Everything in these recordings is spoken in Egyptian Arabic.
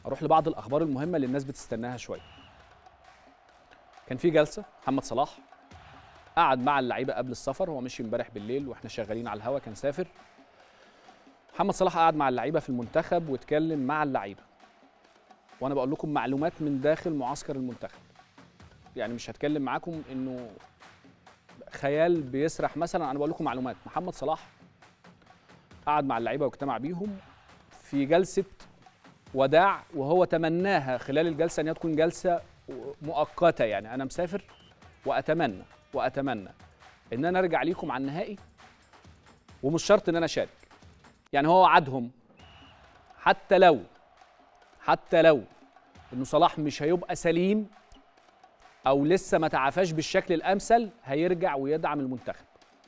اروح لبعض الاخبار المهمه اللي الناس بتستناها شويه كان في جلسه محمد صلاح قعد مع اللعيبه قبل السفر هو مشي امبارح بالليل واحنا شغالين على الهوا كان سافر محمد صلاح قعد مع اللعيبه في المنتخب واتكلم مع اللعيبه وانا بقول لكم معلومات من داخل معسكر المنتخب يعني مش هتكلم معاكم انه خيال بيسرح مثلا انا بقول لكم معلومات محمد صلاح قعد مع اللعيبه واجتمع بيهم في جلسه وداع وهو تمناها خلال الجلسه ان هي تكون جلسه مؤقته يعني انا مسافر واتمنى واتمنى ان انا ارجع ليكم على النهائي ومش شرط ان انا اشارك يعني هو وعدهم حتى لو حتى لو انه صلاح مش هيبقى سليم او لسه ما تعافاش بالشكل الامثل هيرجع ويدعم المنتخب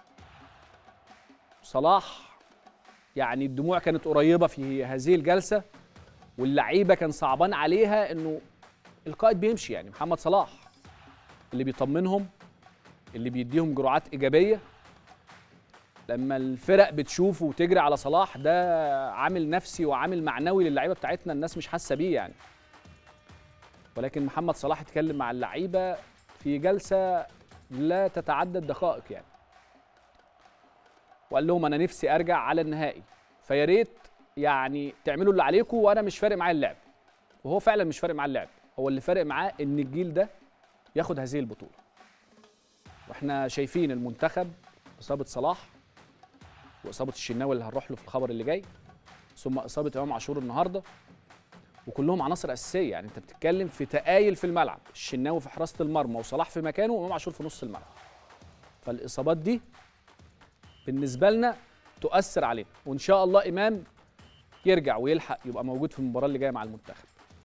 صلاح يعني الدموع كانت قريبه في هذه الجلسه واللعيبه كان صعبان عليها انه القائد بيمشي يعني محمد صلاح اللي بيطمنهم اللي بيديهم جرعات ايجابيه لما الفرق بتشوفه وتجري على صلاح ده عامل نفسي وعامل معنوي للعيبه بتاعتنا الناس مش حاسه بيه يعني ولكن محمد صلاح اتكلم مع اللعيبه في جلسه لا تتعدى الدقائق يعني وقال لهم انا نفسي ارجع على النهائي فيا ريت يعني تعملوا اللي عليكم وانا مش فارق معايا اللعب وهو فعلا مش فارق معاه اللعب هو اللي فارق معاه ان الجيل ده ياخد هذه البطوله واحنا شايفين المنتخب اصابه صلاح واصابه الشناوي اللي هنروح له في الخبر اللي جاي ثم اصابه امام عاشور النهارده وكلهم عناصر اساسيه يعني انت بتتكلم في تقايل في الملعب الشناوي في حراسه المرمى وصلاح في مكانه وامام عاشور في نص الملعب فالاصابات دي بالنسبه لنا تؤثر علينا وان شاء الله امام يرجع ويلحق يبقى موجود في المباراه اللي جايه مع المنتخب